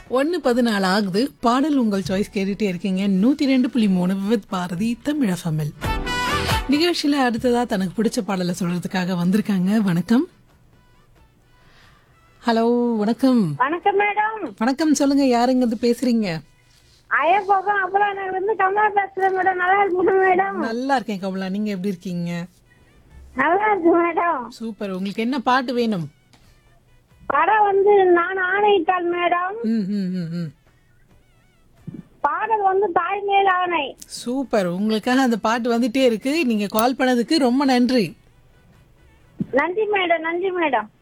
ஒன்று பதினாலு ஆகுது பாடல் உங்கள் சாய்ஸ் கேட்டுட்டே இருக்கீங்க நூற்றி ரெண்டு புள்ளி மூணு விவித் பாரதி தமிழஃபமில் நிகழ்ச்சியில் அடுத்ததா தனக்கு பிடிச்ச பாடலை சொல்றதுக்காக வந்திருக்காங்க வணக்கம் ஹலோ வணக்கம் வணக்கம் மேடம் வணக்கம் சொல்லுங்க யாருங்க இருந்து பேசுறீங்க ஐயப்போக்கம் அப்புறம் எனக்கு வந்து கமலா பேசுறேன் மேடம் நல்லா இருக்கு மேடம் நல்லா இருக்கேன் கமலா நீங்க எப்படி இருக்கீங்க நல்லா இருக்கு மேடம் சூப்பர் உங்களுக்கு என்ன பாட்டு வேணும் படம் வந்து நான் ஆணையிட்டாள் மேடம் ம் ம் ம் ம் பாடல் வந்து தாய் மேல் ஆணை சூப்பர் உங்களுக்காக அந்த பாட்டு வந்துட்டே இருக்கு நீங்க கால் பண்ணதுக்கு ரொம்ப நன்றி நன்றி மேடம் நன்றி மேடம்